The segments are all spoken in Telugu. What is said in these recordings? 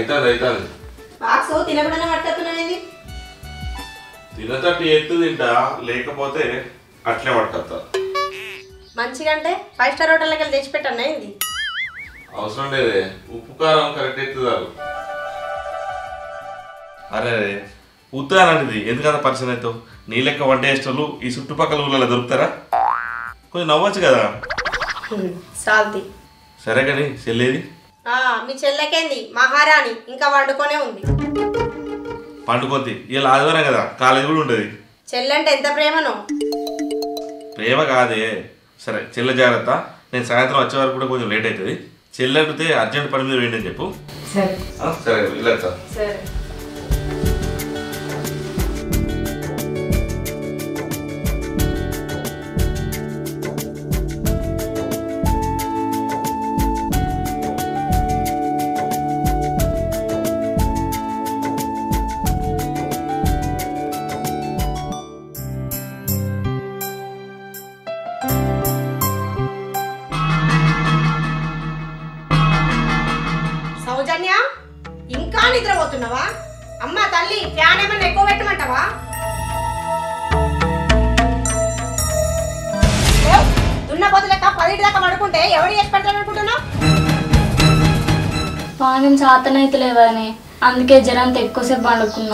అవుతుంది అవుతుంది బాక్స్ తినకుండా పట్టుకొస్తున్నావేంది తినతట్టు ఎత్తు తింటా లేకపోతే అట్లే పట్టుకొస్తా మంచిగా అంటే ఫైవ్ స్టార్ హోటల్కి వెళ్ళి తెచ్చిపెట్టన్నా ఏంది అవసరం లేదే ఉప్పు కారం కరెక్ట్ ఎత్తుదారు అరే ఉత్తగా లాంటిది ఎందుకంత పరిచయం అవుతావు నీ లెక్క వంట చేసేటోళ్ళు ఈ చుట్టుపక్కల ఊళ్ళలో దొరుకుతారా కొంచెం నవ్వచ్చు కదా సాల్తి సరే కానీ చెల్లేది ఆ, మీ చెల్లెకేంది మహారాణి ఇంకా వండుకొనే ఉంది పండుకొద్ది ఇలా ఆదివారం కదా కాలేజ్ కూడా ఉంటుంది చెల్లంటే ఎంత ప్రేమనో ప్రేమ కాదే సరే చెల్లె జాగ్రత్త నేను సాయంత్రం వచ్చే వరకు కూడా కొంచెం లేట్ అవుతుంది చెల్లి అడిగితే అర్జెంట్ పని మీద వేయండి అని చెప్పు సరే ఆ, సరే వెళ్ళొచ్చా సరే సౌజన్య ఇంకా నిద్రపోతున్నావా అమ్మ తల్లి ఫ్యాన్ ఏమన్నా ఎక్కువ పెట్టమంటావా ఏ, దున్నపోతు లెక్క పదిటి దాకా పడుకుంటే ఎవడు చేసి పెట్టాలనుకుంటున్నావు పానం చాతనైతలేవని అందుకే జరంత ఎక్కువసేపు పండుకున్నా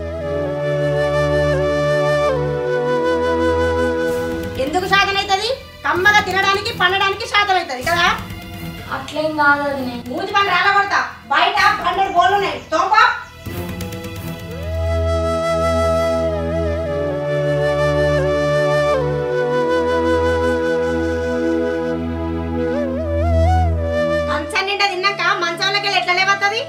ఎందుకు సాధన అవుతుంది కమ్మగా తినడానికి పండడానికి సాధన అవుతుంది కదా అట్లేం కాదు అది మూతి పని రాలగొడతా బయట పన్నెండు బోర్లు ఉన్నాయి తోపా మంచం నిండా తిన్నాక మంచంలోకి వెళ్ళి ఎట్లా లేవత్తది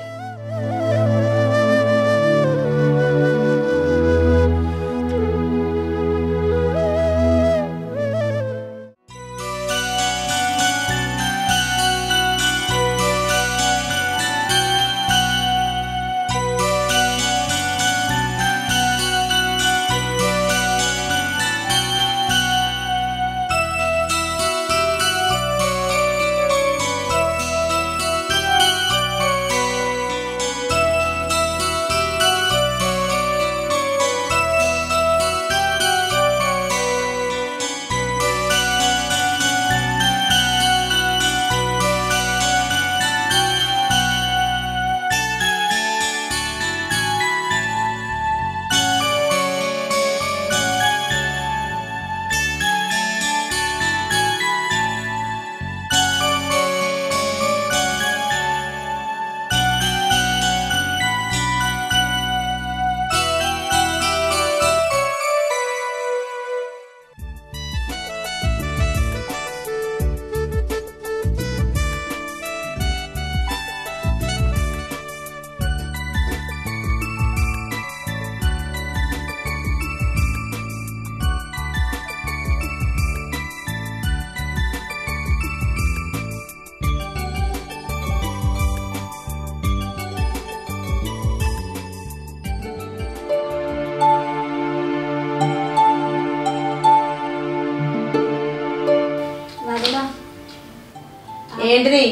వదిలా ఏంటిది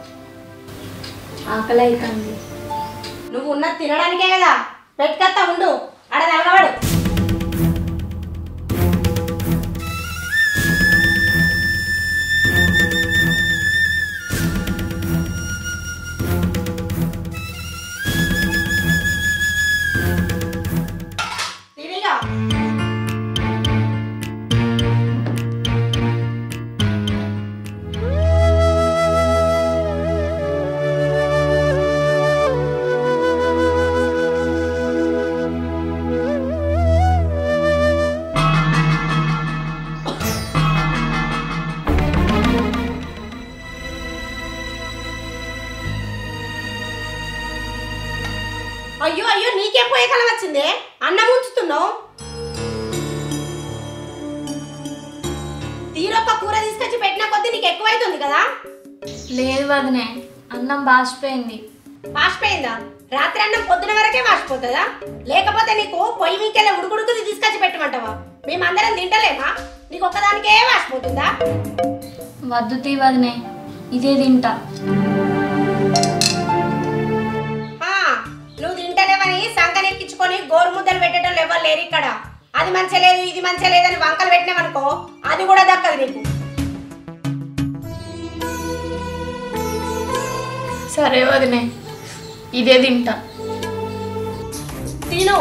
ఆకలి అవుతుంది నువ్వు ఉన్నది తినడానికే కదా పెట్టుకత్తా ఉండు ఆడ తగలవాడు తిరిగా అయ్యో అయ్యో నీకే పోయే కలం వచ్చిందే అన్నం ఉంచుతున్నావు తీరొక్క కూర తీసుకొచ్చి పెట్టిన కొద్దీ నీకు ఎక్కువైతుంది కదా లేదు వదినే అన్నం బాసిపోయింది వాసిపోయిందా రాత్రి అన్నం పొద్దున వరకే వాసిపోతుందా లేకపోతే నీకు పొయ్యి మీకెళ్ళి ఉడుకుడుకుది తీసుకొచ్చి పెట్టమంటావా మేమందరం తింటలేమా నీకు ఒక్కదానికే వాసిపోతుందా వద్దు తీ వదినే ఇదే తింటా ఆ, పిలిపించుకొని గోరు ముద్దలు పెట్టడం ఎవరు లేరు ఇక్కడ అది మంచిగా లేదు ఇది మంచిగా లేదని వంకలు పెట్టినామనుకో అది కూడా దక్కదు నీకు సరే వదినే ఇదే తింటా తిను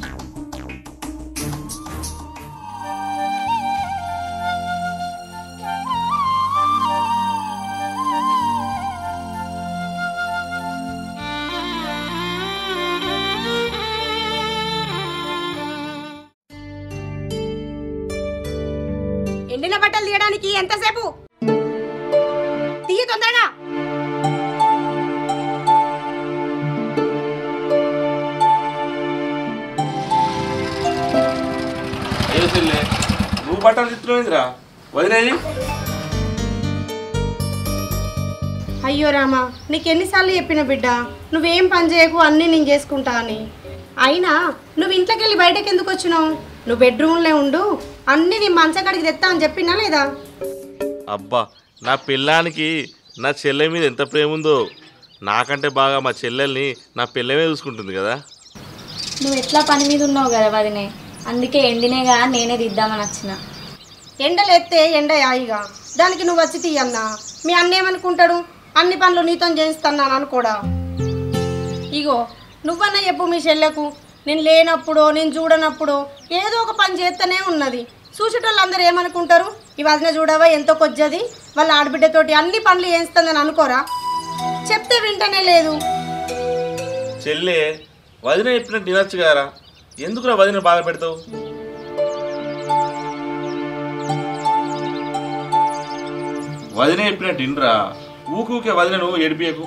ఎండిన బట్టలు తీయడానికి ఎంతసేపు తీయ తొందరగా ఏ చెల్లె నువ్వు బట్టలు తిత్తులేదురా వదిలేది అయ్యో రామా నీకు ఎన్నిసార్లు చెప్పిన బిడ్డ నువ్వేం పని చేయకు అన్నీ నేను చేసుకుంటా అని అయినా నువ్వు ఇంట్లోకి వెళ్ళి బయటకు ఎందుకు వచ్చినావు నువ్వు బెడ్రూమ్లో ఉండు అన్నీ నీ మంచకాడికి తెస్తా అని చెప్పినా లేదా అబ్బా నా పిల్లానికి నా చెల్లె మీద ఎంత ప్రేమ ఉందో నాకంటే బాగా మా చెల్లెల్ని నా పిల్లమే చూసుకుంటుంది కదా నువ్వు ఎట్లా పని మీద ఉన్నావు కదా వదినే అందుకే ఎండినేగా నేనే దిద్దామని వచ్చిన ఎండలేస్తే ఎండ యాయిగా దానికి నువ్వు వచ్చి తీయన్నా మీ అన్న ఏమనుకుంటాడు అన్ని పనులు నీతో చేయిస్తున్నాను అనుకోడా ఇగో నువ్వన్నా చెప్పు మీ చెల్లెకు నేను లేనప్పుడు నేను చూడనప్పుడు ఏదో ఒక పని చేస్తూనే ఉన్నది చూసేటోళ్ళు అందరూ ఏమనుకుంటారు ఈ వదిన చూడవా ఎంతో కొజ్జది వాళ్ళ ఆడబిడ్డతోటి అన్ని పనులు చేస్తుందని అనుకోరా చెప్తే వింటనే లేదు చెల్లె వదిన చెప్పినట్టు తినచ్చు కదరా ఎందుకురా వదిన బాధ పెడతావు వదిన చెప్పినట్టు తినరా ఊకూకే వదిన నువ్వు ఏడిపియకు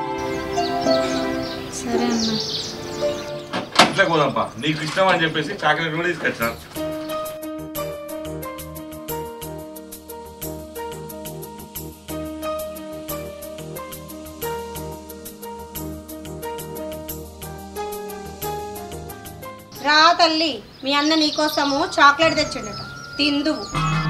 సరే అన్న ఇట్లా పోదాంపా నీకు ఇష్టం అని చెప్పేసి చాక్లెట్ కూడా తీసుకొచ్చిన రా తల్లి మీ అన్న నీకోసము చాక్లెట్ తెచ్చిండట తిందువు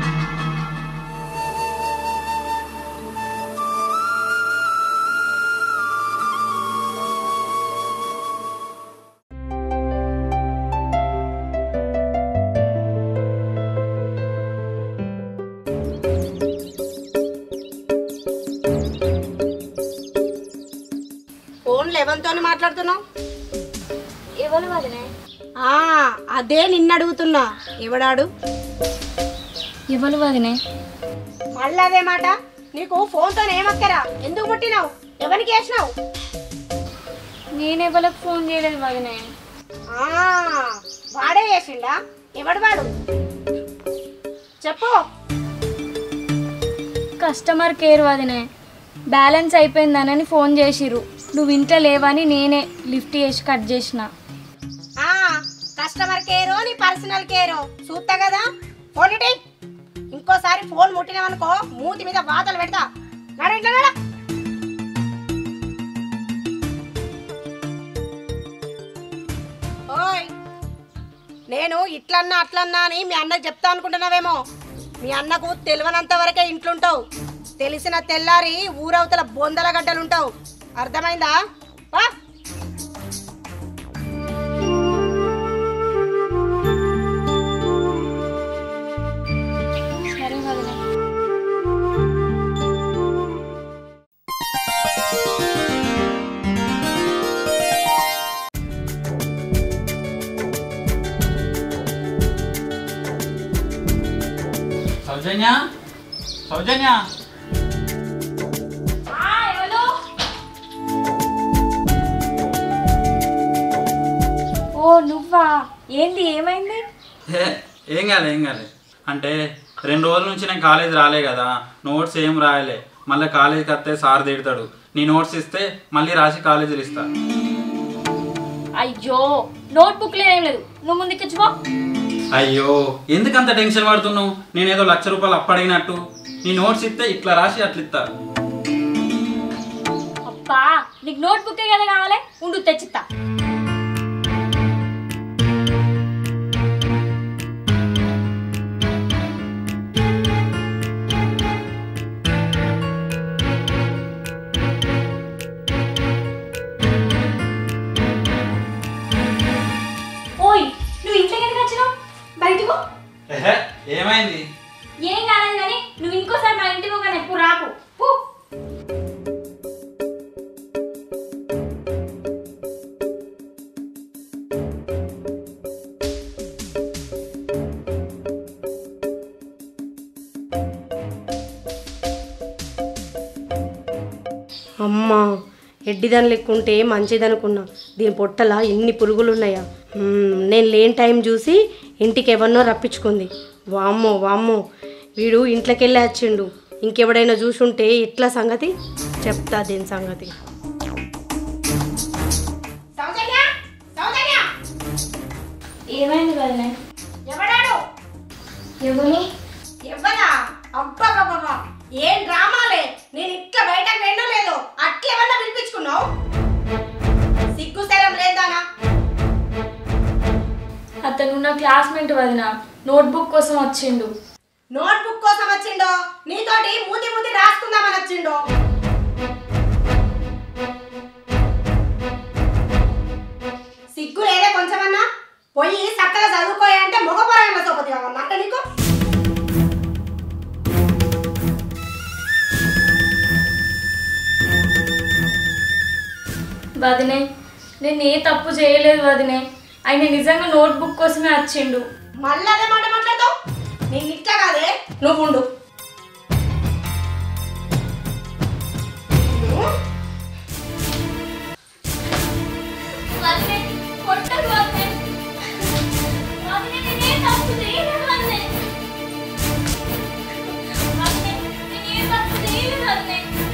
ఫోన్ లెవెన్తో మాట్లాడుతున్నావు ఎవరు వదినే ఆ, అదే నిన్ను అడుగుతున్నా ఎవడాడు ఎవరు వదినే మళ్ళీ అదే మాట నీకు ఫోన్తో ఏమక్కరా ఎందుకు ముట్టినావు ఎవరికి వేసినావు నేను ఎవరికి ఫోన్ చేయలేదు వదినే ఆ, వాడే వేసిండా ఎవడు వాడు చెప్పు కస్టమర్ కేర్ వదినే బ్యాలెన్స్ అయిపోయిందనని ఫోన్ చేసిర్రు నువ్వు ఇంట్లో లేవని నేనే లిఫ్ట్ చేసి కట్ చేసిన ఆ కస్టమర్ కేరో నీ పర్సనల్ కేరో చూస్తా కదా ఫోన్ ఇటీ ఇంకోసారి ఫోన్ ముట్టినావనుకో మూతి మీద వాతలు పెడతా నడు ఇంట్లో నడు. ఓయ్ నేను ఇట్లన్నా అట్లన్నా అని మీ అన్నకు చెప్తా అనుకుంటున్నావేమో మీ అన్నకు తెలియనంత వరకే ఇంట్లుంటావు తెలిసిన తెల్లారి ఊరవతల బొందల గడ్డలుంటావు అర్థమైందా వా సరే వదినే సౌజన్య సౌజన్య ఓ నువ్వా ఏంది ఏమైంది హే, ఏం కాలే ఏం కాలే అంటే రెండు రోజుల నుంచి నేను కాలేజ్ రాలే కదా నోట్స్ ఏం రాయలే మళ్ళీ కాలేజీకి వస్తే సార్ తిడతాడు నీ నోట్స్ ఇస్తే మళ్ళీ రాసి కాలేజీలు ఇస్తా అయ్యో నోట్బుక్ ఏం లేదు నువ్వు ముందుకు ఇచ్చిపో అయ్యో ఎందుకంత టెన్షన్ పడుతున్నావు నేనేదో లక్ష రూపాయలు అప్పడిగినట్టు నీ నోట్స్ ఇస్తే ఇట్లా రాసి అట్లా ఇస్తా అబ్బా నీకు నోట్బుక్ కదా కావాలి ఉండు తెచ్చిస్తా అమ్మా ఎడ్డిదాని లెక్కుంటే మంచిదనుకున్నా దీని పొట్టల ఎన్ని పురుగులు ఉన్నాయా మ్మ్, నేను లేని టైం చూసి ఇంటికి ఎవరినో రప్పించుకుంది వామ్మో వామ్మో వీడు ఇంట్లోకి వెళ్ళి వచ్చిండు ఇంకెవడైనా చూసుంటే ఎట్లా సంగతి చెప్తా దీని సంగతి ఏమైంది వదినే ఎవడాడు ఎవని ఎవ్వరా అబ్బా ఏం డ్రామాలే నేను ఇట్లా బయటకు వెళ్ళో లేదో అట్లెవన్నా పిలిపించుకున్నావు సిగ్గు శరం లేదానా అతను నా క్లాస్మేట్ వదిన నోట్బుక్ కోసం వచ్చిండు నోట్బుక్ కోసం వచ్చిండో నీతోటి మూతి మూతి రాసుకుందామని వచ్చిండో సిగ్గు లేదే కొంచెమన్నా పోయి చక్కగా చదువుకోయా అంటే మగపురంలో సోపతి కావన్నా అంటే నీకు వదినే నేను ఏ తప్పు చేయలేదు వదినే ఆయన నిజంగా నోట్బుక్ కోసమే వచ్చిండు మళ్ళీ అదే మాట మాట్లాడతావు నేను ఇట్లా కాదే నువ్వు ఉండు వదినే కొట్టకు వదినే వదినే నేనే తప్పు చేయలేదు వదినే వదినే నేనే తప్పు చేయలేదు వదినే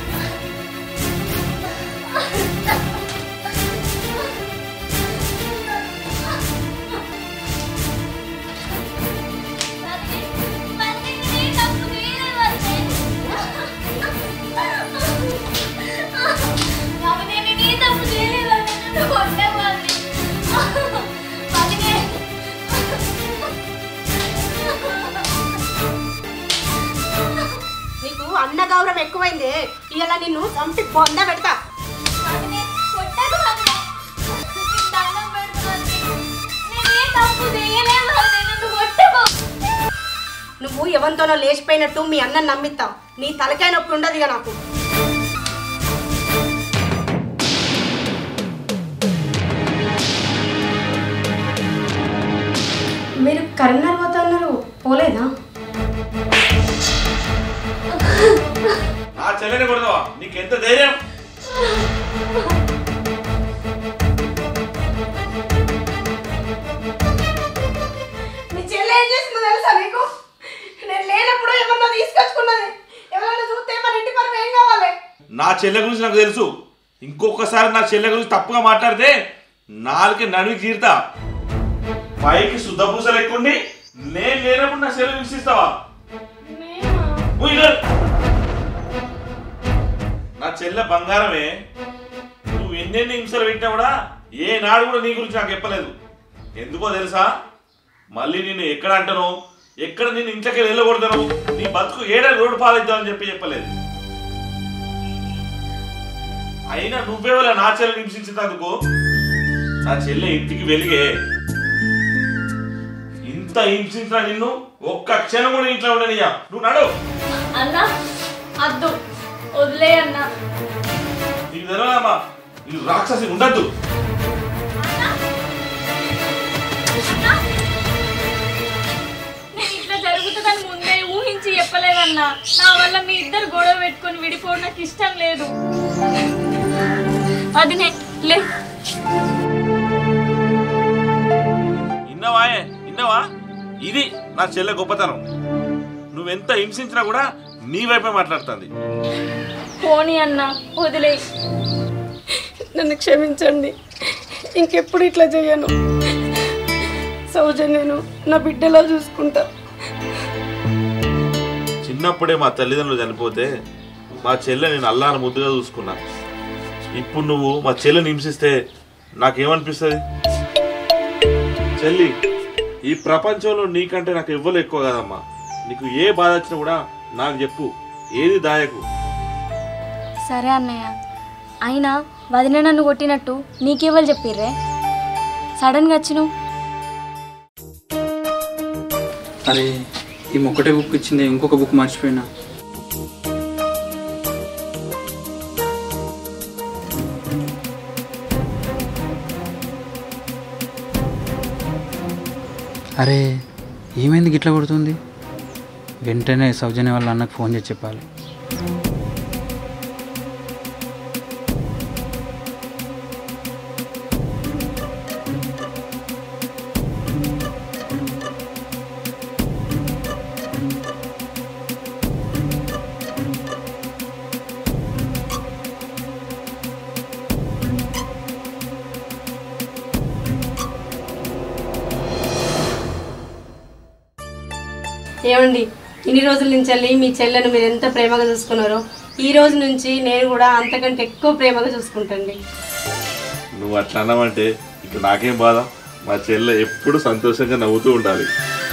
వదినే వదినే నేనే తప్పు చేయలేదు వదినే వదినే నేనే తప్పు చేయలేదు వదినే నన్ను కొట్టకు వదినే వదినే నీకు అన్న గౌరవం ఎక్కువైందే ఇలా నిన్ను చంపి బొంద పెడతా వదినే, కొట్టకు వదినే. నీకు దండం పెడతా వదినే. నేనే తప్పు చేయలేదు వదినే, నన్ను కొట్టకు. నువ్వు ఎవరితోనో లేచిపోయినట్టు మీ అన్న నమ్మిస్తావు నీ తలకాయ నొప్పి ఉండదు ఇక నాకు మీరు కరీంనగర్ పోతా అన్నారు పోలేదా నా చెల్లెని కొడతావా నీకెంత ధైర్యం మీ చెల్లె ఏం చేసిందో తెలుసా నీకు నేను లేనప్పుడు ఎవరినో తీసుకొచ్చుకున్నది ఎవరైనా చూస్తే మన ఇంటి పరువు ఏం కావాలి నా చెల్లె గురించి నాకు తెలుసు ఇంకొకసారి నా చెల్లె గురించి తప్పుగా మాట్లాడితే నాలుగు నడివి తీరుతా పైకి శుద్ధ పూసలు ఎక్కుండి నేను లేనప్పుడు నా చెల్లె హింసిస్తావా ఉయ్ ఇగో. నా చెల్లె బంగారమే నువ్వు ఎన్నెన్ని హింసలు పెట్టినా కూడా ఏ నాడు కూడా నీ గురించి నాకు చెప్పలేదు ఎందుకో తెలుసా మళ్ళీ నేను ఎక్కడ అంటాను ఎక్కడ నేను ఇంట్లోకి వెళ్ళకూడతాను నీ బతుకు ఏడా రోడ్డు పాలిద్దామని చెప్పి చెప్పలేదు అయినా నువ్వే వాళ్ళ నా చెల్లెని హింసించినందుకు నా చెల్లె ఇంటికి వెలిగే ఇంత హింసించిన నిన్ను ఒక్క క్షణం కూడా ఇంట్లో ఉండనియా నువ్వు నడు అన్నా అద్దు వదిలే అన్నా నీకు తెలియదమ్మా నీకు రాక్షసి ఉండద్దు నేను ఇట్లా జరుగుతుందని ముందే ఊహించి చెప్పలేదన్నా నా వల్ల మీ ఇద్దరు గొడవ పెట్టుకొని విడిపోవడం నాకు ఇష్టం లేదు వదినే లే ఇన్నవాయే ఇన్నవా ఇది నా చెల్లె గొప్పతనం నువ్వెంత హింసించినా కూడా నీ వైపే మాట్లాడుతుంది పోనీ అన్న వదిలే నన్ను క్షమించండి ఇంకెప్పుడు ఇట్లా చేయను సౌజన్యను నా బిడ్డలా చూసుకుంటా చిన్నప్పుడే మా తల్లిదండ్రులు చనిపోతే మా చెల్లె నేను అల్లాను ముద్దుగా చూసుకున్నా ఇప్పుడు నువ్వు మా చెల్లెని హింసిస్తే నాకేమనిపిస్తుంది చెల్లి ఈ ప్రపంచంలో నీకంటే నాకు ఎవ్వరు ఎక్కువ కదమ్మా నీకు ఏ బాధ వచ్చినా కూడా నాకు చెప్పు ఏది దాయకు సరే అన్నయ్య అయినా వదిన నన్ను కొట్టినట్టు నీకెవరు చెప్పిర్రే సడన్గా వచ్చినావు అరే ఈ ఒక్కటే బుక్ ఇచ్చింది ఇంకొక బుక్ మర్చిపోయినా అరే ఏమైంది గిట్ల కొడుతుంది వెంటనే సౌజన్య వాళ్ళ అన్నకు ఫోన్ చేసి చెప్పాలి ఏమండి ఇన్ని రోజుల నుంచి వెళ్ళి మీ చెల్లెను మీరు ఎంత ప్రేమగా చూసుకున్నారో ఈ రోజు నుంచి నేను కూడా అంతకంటే ఎక్కువ ప్రేమగా చూసుకుంటండి నువ్వు అట్లా అన్నావంటే ఇక నాకేం బాధ మా చెల్లె ఎప్పుడు సంతోషంగా నవ్వుతూ ఉండాలి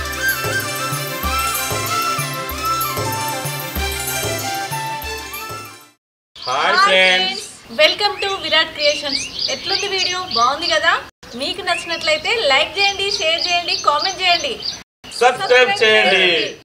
hi friends welcome to Virat Creations ఎట్లుంది వీడియో బాగుంది కదా మీకు నచ్చినట్లయితే లైక్ చేయండి షేర్ చేయండి కామెంట్ చేయండి సబ్స్క్రైబ్ చేయండి